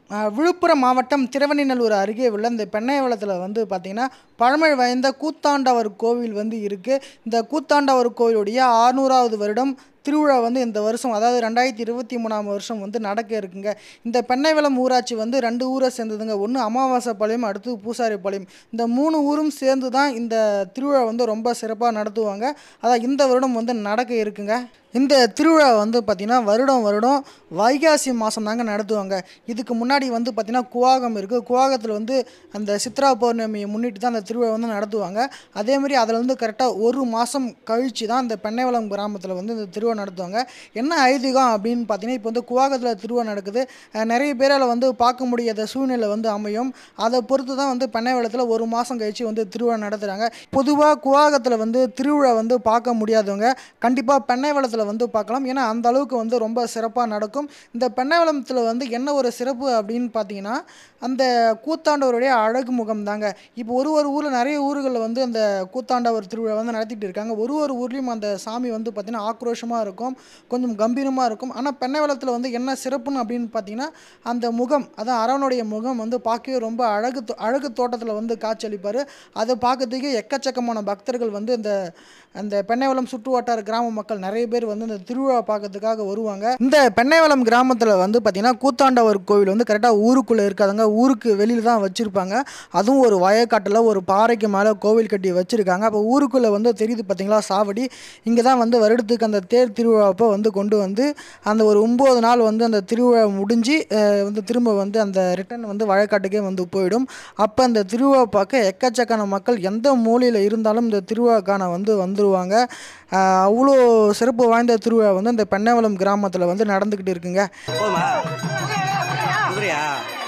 அஹ், விழுப்புரம் மாவட்டம் திருவண்ணைநல்லூர் அருகே உள்ள இந்த பெண்ணையவளத்தில் வந்து பார்த்திங்கன்னா பழமை வாய்ந்த கூத்தாண்டவர் கோவில் வந்து இருக்குது இந்த கூத்தாண்டவர் கோவிலுடைய ஆறுநூறாவது வருடம் திருவிழா வந்து இந்த வருஷம் அதாவது ரெண்டாயிரத்தி இருபத்தி மூணாம் வருஷம் வந்து நடக்க இருக்குங்க இந்த பெண்ணைவளம் ஊராட்சி வந்து ரெண்டு ஊரை சேர்ந்ததுங்க ஒன்று அமாவாசைப்பாளையம் அடுத்து பூசாரிப்பாளையம் இந்த மூணு ஊரும் சேர்ந்து தான் இந்த திருவிழா வந்து ரொம்ப சிறப்பாக நடத்துவாங்க அதான் இந்த வருடம் வந்து நடக்க இருக்குங்க இந்த திருவிழா வந்து பார்த்திங்கன்னா வருடம் வருடம் வைகாசி மாதம் தாங்க நடத்துவாங்க இதுக்கு முன்னாடி வந்து பார்த்திங்கன்னா குவாகம் இருக்குது குவாகத்தில் வந்து அந்த சித்ரா பௌர்ணமியை முன்னிட்டு தான் அந்த திருவிழா வந்து நடத்துவாங்க அதே மாதிரி அதில் வந்து கரெக்டாக ஒரு மாதம் கழித்து தான் இந்த பெண்ணைவளம் கிராமத்தில் வந்து இந்த திருவிழா நடத்துவாங்க என்ன ஐதீகம் அப்படின்னு பார்த்தீங்கன்னா இப்போ வந்து குவாகத்தில் திருவிழா நடக்குது அஹ் நிறைய பேரால் வந்து பார்க்க முடியாத சூழ்நிலை வந்து அமையும் அதை பொறுத்து தான் வந்து பெண்ணைவளத்தில் ஒரு மாதம் கழித்து வந்து திருவிழா நடத்துகிறாங்க பொதுவாக குவாகத்தில் வந்து திருவிழா வந்து பார்க்க முடியாதவங்க கண்டிப்பாக பெண்ணைவளத்தில் வந்து பார்க்கலாம் ஏன்னா அந்த அளவுக்கு வந்து ரொம்ப சிறப்பாக நடக்கும் இந்த பெண்ணைவளத்தில் வந்து என்ன ஒரு சிறப்பு அப்படின்னு பார்த்தீங்கன்னா அந்த கூத்தாண்டவருடைய அழகு முகம் தாங்க இப்போ ஒரு ஒரு ஊரில் நிறைய ஊர்களில் வந்து அந்த கூத்தாண்டவர் திருவிழா வந்து நடத்திட்டு இருக்காங்க ஒரு ஒரு ஊர்லேயும் அந்த சாமி வந்து பார்த்திங்கன்னா ஆக்ரோஷமாக இருக்கும் கொஞ்சம் கம்பீரமாக இருக்கும் ஆனால் பெண்ணைவளத்தில் வந்து என்ன சிறப்புன்னு அப்படின்னு பார்த்தீங்கன்னா அந்த முகம் அதான் அரவனுடைய முகம் வந்து பார்க்கவே ரொம்ப அழகு தோ- அழகு தோட்டத்தில் வந்து காட்சியளிப்பார் அதை பார்க்கறதுக்கு எக்கச்சக்கமான பக்தர்கள் வந்து இந்த அந்த பெண்ணைவளம் சுற்று வட்டார கிராம மக்கள் நிறைய பேர் வந்து இந்த திருவிழா பார்க்கறதுக்காக வருவாங்க இந்த பெண்ணைவளம் கிராமத்தில் வந்து பார்த்திங்கன்னா கூத்தாண்டவர் கோவில் வந்து கரெக்டாக ஊருக்குள்ளே இருக்காதுங்க ஊருக்கு வெளியில் தான் வச்சுருப்பாங்க அதுவும் ஒரு வயக்காட்டில் ஒரு பாறைக்கு மேலே கோவில் கட்டி வச்சுருக்காங்க அப்போ ஊருக்குள்ளே வந்து தெரியுது பார்த்தீங்களா சாவடி இங்கே தான் வந்து வருடத்துக்கு அந்த தேர் திருவிழாப்போ வந்து கொண்டு வந்து அந்த ஒரு ஒம்பது நாள் வந்து அந்த திருவிழா முடிஞ்சு அஹ், வந்து திரும்ப வந்து அந்த ரிட்டர்ன் வந்து வயக்காட்டுக்கே வந்து போயிடும் அப்போ அந்த திருவிழா பார்க்க எக்கச்சக்கான மக்கள் எந்த மூலையில் இருந்தாலும் இந்த திருவிழா காண வந்து வந்துருவாங்க அஹ், அவ்வளோ சிறப்பு வாய்ந்த திருவிழா வந்து இந்த பெண்ணவளம் கிராமத்தில் வந்து நடந்துக்கிட்டு இருக்குங்க போதுமா குதிரையா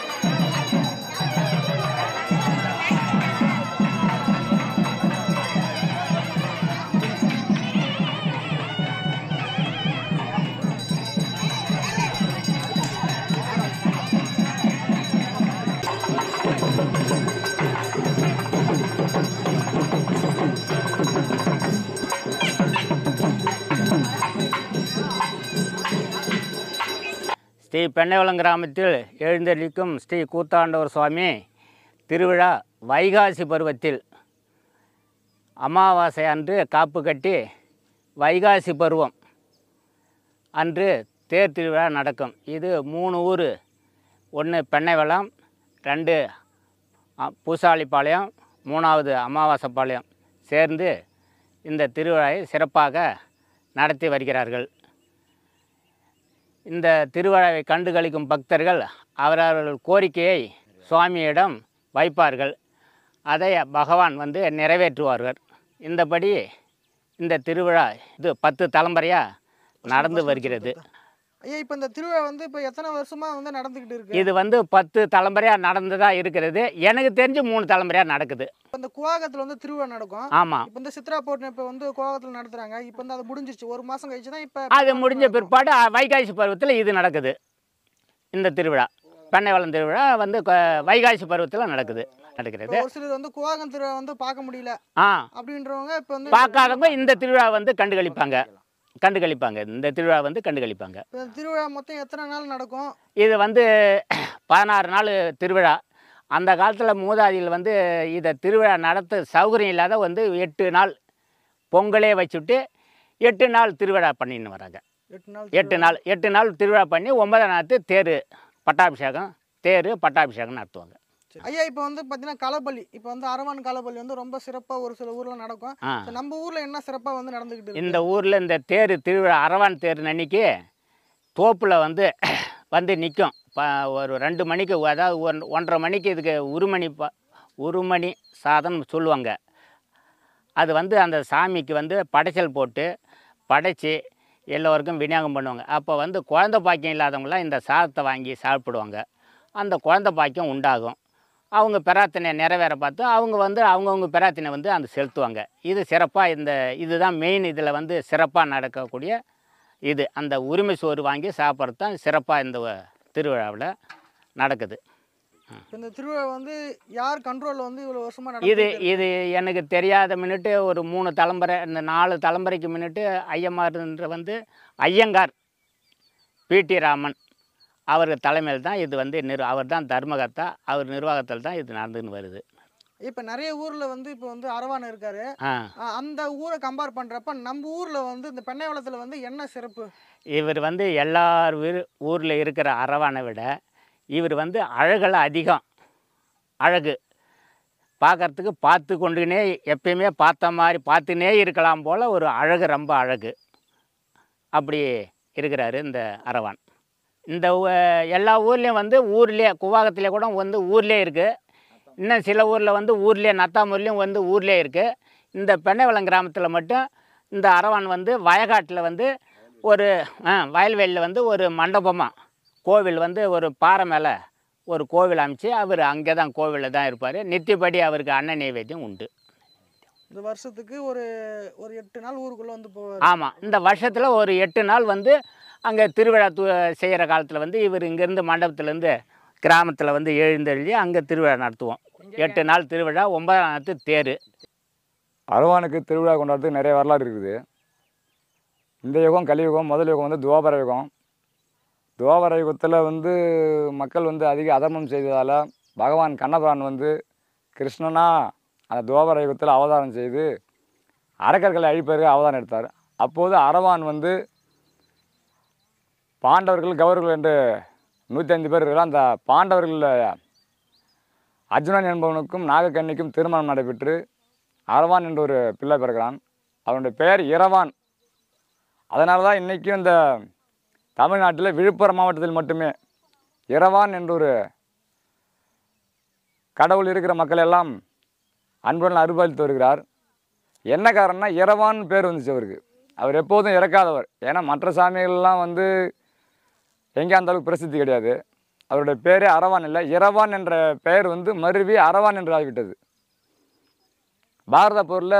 ஸ்ரீ பெண்ணைவளம் கிராமத்தில் எழுந்தருளிக்கும் ஸ்ரீ கூத்தாண்டவர் சுவாமி திருவிழா வைகாசி பருவத்தில் அமாவாசை அன்று காப்பு கட்டி வைகாசி பருவம் அன்று தேர் திருவிழா நடக்கும் இது மூணு ஊர் ஒன்று பெண்ணைவளம் ரெண்டு அ- பூசாலிப்பாளையம் மூணாவது அமாவாசைப்பாளையம் சேர்ந்து இந்த திருவிழாவை சிறப்பாக நடத்தி வருகிறார்கள் இந்த திருவிழாவை கண்டுகளிக்கும் பக்தர்கள் அவரவர்கள் கோரிக்கையை சுவாமியிடம் வைப்பார்கள் அதை பகவான் வந்து நிறைவேற்றுவார்கள் இந்தபடி இந்த திருவிழா இது பத்து தலைமுறையாக நடந்து வருகிறது ஐயா இப்போ இந்த திருவிழா வந்து இப்போ எத்தனை வருஷமாக வந்து நடந்துக்கிட்டு இருக்கு இது வந்து பத்து தலைமுறையாக நடந்ததாக இருக்கிறது எனக்கு தெரிஞ்சு மூணு தலைமுறையாக நடக்குது இப்போ இந்த குவாகத்தில் வந்து திருவிழா நடக்கும் ஆமாம் இப்போ இந்த சித்ரா பௌர்ணமி இப்போ வந்து குவாகத்தில் நடத்துறாங்க இப்போ வந்து அது முடிஞ்சிருச்சு ஒரு மாதம் கழிச்சு தான் இப்போ அது முடிஞ்ச பிற்பாடு அ, வைகாசி பருவத்தில் இது நடக்குது இந்த திருவிழா பண்ணைவளம் திருவிழா வந்து க- வைகாசி பருவத்தில் நடக்குது நடக்கிறது ஒரு சிலர் வந்து குவாகம் திருவிழா வந்து பார்க்க முடியல ஆ அப்படின்றவங்க இப்போ வந்து பார்க்காதவங்க இந்த திருவிழா வந்து கண்டுகளிப்பாங்க கண்டுகளிப்பாங்க இந்த திருவிழா வந்து கண்டுகளிப்பாங்க இப்போ இந்த திருவிழா மொத்தம் எத்தனை நாள் நடக்கும் இது வந்து பதினாறு நாள் திருவிழா அந்த காலத்தில் மூதாதிகள் வந்து இதை திருவிழா நடத்த சௌகரியம் இல்லாத வந்து எட்டு நாள் பொங்கலே வச்சுட்டு எட்டு நாள் திருவிழா பண்ணின்னு வராங்க எட்டு நாள் எட்டு நாள் எட்டு நாள் திருவிழா பண்ணி ஒன்பதாம் நாள் தேர் பட்டாபிஷேகம் தேர் பட்டாபிஷேகம் நடத்துவாங்க சரி. ஐயா இப்போ வந்து பார்த்தீங்கன்னா களப்பள்ளி இப்போ வந்து அரவான் களப்பள்ளி வந்து ரொம்ப சிறப்பாக ஒரு சில ஊரில் நடக்கும் ஆ So, நம்ம ஊரில் என்ன சிறப்பாக வந்து நடந்துக்கிட்டு இருக்கு இந்த ஊரில் இந்த தேர் திருவிழா அரவான் தேர் அன்னைக்கு தோப்பில் வந்து வந்து நிற்கும் ப ஒரு ரெண்டு மணிக்கு அதாவது ஒன் ஒன்றரை மணிக்கு இதுக்கு உருமணி ப உருமணி சாதம் சொல்லுவாங்க அது வந்து அந்த சாமிக்கு வந்து படைச்சல் போட்டு படைச்சி எல்லோருக்கும் விநியோகம் பண்ணுவாங்க அப்போ வந்து குழந்த பாக்கியம் இல்லாதவங்களாம் இந்த சாதத்தை வாங்கி சாப்பிடுவாங்க அந்த குழந்த பாக்கியம் உண்டாகும் அவங்க பிரார்த்தனை நிறைவேற பார்த்து அவங்க வந்து அவங்கவுங்க பிரார்த்தனை வந்து அந்த செலுத்துவாங்க இது சிறப்பாக இந்த இதுதான் மெயின் இதில் வந்து சிறப்பாக நடக்கக்கூடிய இது அந்த உரிமை சோறு வாங்கி சாப்பிட்றது தான் சிறப்பாக இந்த திருவிழாவில் நடக்குது இப்போ இந்த திருவிழா வந்து யார் கண்ட்ரோலில் வந்து இவ்வளோ வருஷமாக இது நடந்து இது எனக்கு தெரியாத மினிட்டு ஒரு மூணு தலைமுறை இந்த நாலு தலைமுறைக்கு மினிட்டு ஐயமாருன்ற வந்து ஐயங்கார் பிடி ராமன் அவர் தலைமையில் தான் இது வந்து நிர் அவர் தான் தர்மகர்த்தா அவர் நிர்வாகத்தில் தான் இது நடந்துன்னு வருது இப்போ நிறைய ஊரில் வந்து இப்போ வந்து அரவான் இருக்காரு ஆ அஹ் அந்த ஊரை கம்பேர் பண்ணுறப்ப நம்ம ஊரில் வந்து இந்த பெண்ணைவளத்தில் வந்து என்ன சிறப்பு இவர் வந்து எல்லார் வீர் ஊரில் இருக்கிற அரவானை விட இவர் வந்து அழகில் அதிகம் அழகு பார்க்கறதுக்கு பார்த்து கொண்டுனே எப்பயுமே பார்த்த மாதிரி பார்த்துனே இருக்கலாம் போல் ஒரு அழகு ரொம்ப அழகு அப்படி இருக்கிறாரு இந்த அரவான் இந்த ஊ- எல்லா ஊர்லேயும் வந்து ஊர்லேயே குவாகத்திலே கூட வந்து ஊர்லேயே இருக்குது இன்னும் சில ஊரில் வந்து ஊர்லேயே நத்தாமூர்லேயும் வந்து ஊர்லேயே இருக்குது இந்த பெண்ணைவளம் கிராமத்தில் மட்டும் இந்த அரவான் வந்து வயக்காட்டில் வந்து ஒரு ஆ, வயல்வெளியில் வந்து ஒரு மண்டபமாக கோவில் வந்து ஒரு பாறை மேலே ஒரு கோவில் அமைச்சு அவர் அங்கே தான் கோவிலில் தான் இருப்பார் நித்தியப்படி அவருக்கு அன்ன நைவேத்தியம் உண்டு இந்த வருஷத்துக்கு ஒரு ஒரு எட்டு நாள் ஊருக்குள்ளே வந்து போவார் ஆமாம் இந்த வருஷத்தில் ஒரு எட்டு நாள் வந்து அங்கே திருவிழா து செய்கிற காலத்தில் வந்து இவர் இங்கேருந்து மண்டபத்துலேருந்து கிராமத்தில் வந்து எழுந்தெழுதி அங்கே திருவிழா நடத்துவோம் எட்டு நாள் திருவிழா ஒன்பதாம் நாள் தேர் அரவானுக்கு திருவிழா கொண்டாடுறதுக்கு நிறைய வரலாறு இருக்குது இந்த யுகம் கலியுகம் முதல் யுகம் வந்து துவாபர யுகம் துவாபர யுகத்தில் வந்து மக்கள் வந்து அதிக அதர்மம் செய்ததால் பகவான் கண்ணபிரான் வந்து கிருஷ்ணனா அந்த துவாபர யுகத்தில் அவதாரம் செய்து அரக்கர்களை அழிப்பதற்கு அவதாரம் எடுத்தார் அப்போது அரவான் வந்து பாண்டவர்கள் கௌரவர்கள் என்று நூற்றி ஐந்து பேர் இருக்கிற அந்த பாண்டவர்களில் அர்ஜுனன் என்பவனுக்கும் நாகக்கண்ணிக்கும் திருமணம் நடைபெற்று அரவான் என்ற ஒரு பிள்ளை பிறக்கிறான் அவனுடைய பெயர் இரவான் அதனால தான் இன்றைக்கும் இந்த தமிழ்நாட்டில் விழுப்புரம் மாவட்டத்தில் மட்டுமே இரவான் என்ற ஒரு கடவுள் இருக்கிற மக்கள் எல்லாம் அன்புடன் அருபாலித்து வருகிறார் என்ன காரணம்னா இரவான் பேர் வந்துச்சு அவருக்கு அவர் எப்போதும் இறக்காதவர் ஏன்னா மற்ற சாமிகள்லாம் வந்து எங்கே அந்த அளவுக்கு பிரசித்தி கிடையாது அவருடைய பேரே அரவான் இல்லை இரவான் என்ற பெயர் வந்து மருவி அரவான் என்று ஆகிவிட்டது பாரத போரில்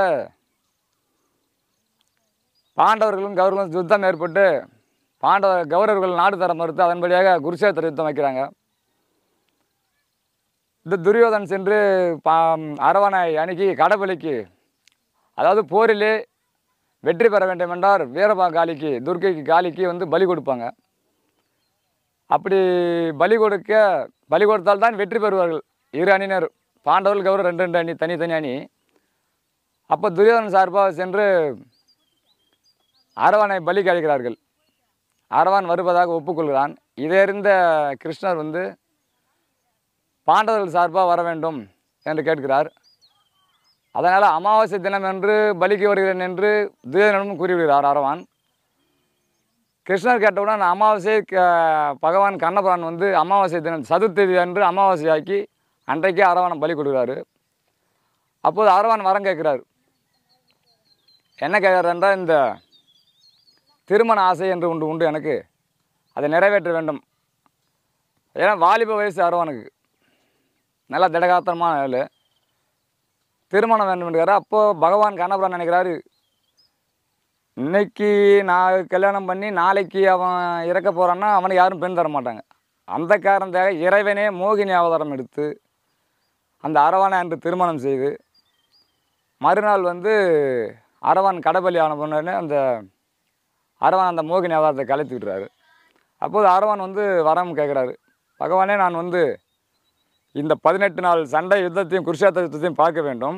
பாண்டவர்களும் கௌரவர்களும் யுத்தம் ஏற்பட்டு பாண்டவ கௌரவர்கள் நாடு தர மறுத்து அதன்படியாக குருஷேத்திர யுத்தம் வைக்கிறாங்க இந்த துரியோதன் சென்று பா அரவணை அணுகி கடபலிக்கு அதாவது போரிலே வெற்றி பெற வேண்டும் என்றால் வீரபா காளிக்கு துர்க்கைக்கு காளிக்கு வந்து பலி கொடுப்பாங்க அப்படி பலி கொடுக்க பலி கொடுத்தால் தான் வெற்றி பெறுவார்கள் இரு அணியினர் பாண்டவர்கள் கௌரவ ரெண்டு ரெண்டு அணி தனித்தனி அணி அப்போ துரியோதனன் சார்பாக சென்று அரவானை பலிக்கு அழைக்கிறார்கள் அரவான் வருவதாக ஒப்புக்கொள்கிறான் இதை அறிந்த கிருஷ்ணர் வந்து பாண்டவர்கள் சார்பாக வர வேண்டும் என்று கேட்கிறார் அதனால் அமாவாசை தினம் என்று பலிக்கு வருகிறேன் என்று துரியோதனும் கூறிவிடுகிறார் அரவான் கிருஷ்ணர் கேட்டவுடன் அமாவாசை க- பகவான் கண்ணபுரான் வந்து அமாவாசை தினம் சதுர்த்தி அன்று அமாவாசையாக்கி அன்றைக்கே அரவானை பலி கொடுக்குறாரு அப்போது அரவான் வரம் கேட்குறாரு என்ன கேட்குறாரு என்றால் இந்த திருமண ஆசை என்று ஒன்று உண்டு எனக்கு அதை நிறைவேற்ற வேண்டும் ஏன்னா வாலிப வயசு அரவானுக்கு நல்லா திடகாத்திரமான ஆள் திருமணம் வேண்டும் என்கிறார் அப்போது பகவான் கண்ணபுரான் நினைக்கிறாரு இன்னைக்கு நான் கல்யாணம் பண்ணி நாளைக்கு அவன் இறக்க போகிறான்னா அவனுக்கு யாரும் பெண் தர மாட்டாங்க அந்த காரணத்தாக இறைவனே மோகினி அவதாரம் எடுத்து அந்த அரவானை அன்று திருமணம் செய்து மறுநாள் வந்து அரவான் கடபலி ஆன பொண்ணு அந்த அரவான் அந்த மோகினி அவதாரத்தை கலைத்து விடுறாரு அப்போது அரவான் வந்து வரம் கேட்குறாரு பகவானே நான் வந்து இந்த பதினெட்டு நாள் சண்டை யுத்தத்தையும் குருஷேத்திர யுத்தத்தையும் பார்க்க வேண்டும்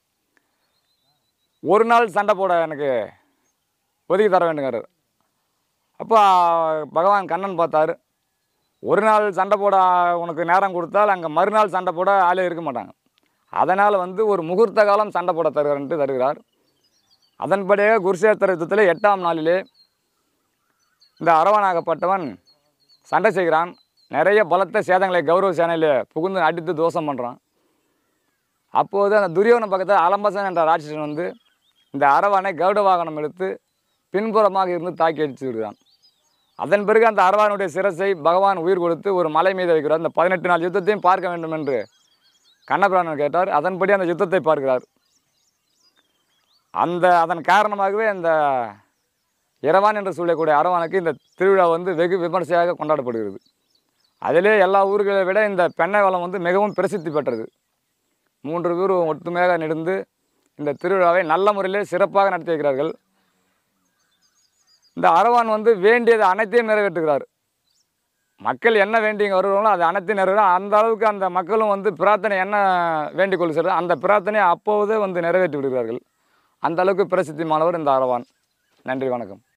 ஒரு நாள் சண்டை போட எனக்கு ஒதுக்கி தர வேண்டுங்கிறார் அப்போ பகவான் கண்ணன் பார்த்தாரு ஒரு நாள் சண்டை போட உனக்கு நேரம் கொடுத்தால் அங்கே மறுநாள் சண்டை போட ஆளே இருக்க மாட்டாங்க அதனால் வந்து ஒரு முகூர்த்த காலம் சண்டை போட தருகிறார்ன்ட்டு தருகிறார் அதன்படியாக குருஷேத்திர யுத்தத்தில் எட்டாம் நாளிலே இந்த அரவனாகப்பட்டவன் சண்டை செய்கிறான் நிறைய பலத்த சேதங்களை கௌரவ சேனையில் புகுந்து அடித்து தோஷம் பண்ணுறான் அப்போது அந்த துரியோன பக்கத்தில் அலம்பசன் என்ற ராட்சசன் வந்து இந்த அரவானை கருட வாகனம் எடுத்து பின்புறமாக இருந்து தாக்கி அடித்து விடுகிறான் அதன் பிறகு அந்த அரவானுடைய சிரசை பகவான் உயிர் கொடுத்து ஒரு மலை மீது வைக்கிறார் இந்த பதினெட்டு நாள் யுத்தத்தையும் பார்க்க வேண்டும் என்று கண்ணபிராணன் கேட்டார் அதன்படி அந்த யுத்தத்தை பார்க்கிறார் அந்த அதன் காரணமாகவே இந்த இரவான் என்று சொல்லக்கூடிய அரவானுக்கு இந்த திருவிழா வந்து வெகு விமர்சையாக கொண்டாடப்படுகிறது அதிலே எல்லா ஊர்களை விட இந்த பெண்ணை வளம் வந்து மிகவும் பிரசித்தி பெற்றது மூன்று ஊர் ஒட்டுமையாக நெடுந்து இந்த திருவிழாவை நல்ல முறையிலே சிறப்பாக நடத்தி வைக்கிறார்கள் இந்த அரவான் வந்து வேண்டியது அனைத்தையும் நிறைவேற்றுகிறார் மக்கள் என்ன வேண்டிங்க வருவாங்களோ அது அனைத்து நிறைவேறும் அந்த அளவுக்கு அந்த மக்களும் வந்து பிரார்த்தனை என்ன வேண்டிக் கொள்ள சொல்கிறோம் அந்த பிரார்த்தனையை அப்போதே வந்து நிறைவேற்றி விடுகிறார்கள் அந்த அளவுக்கு பிரசித்தி மாணவர் இந்த அரவான் நன்றி வணக்கம்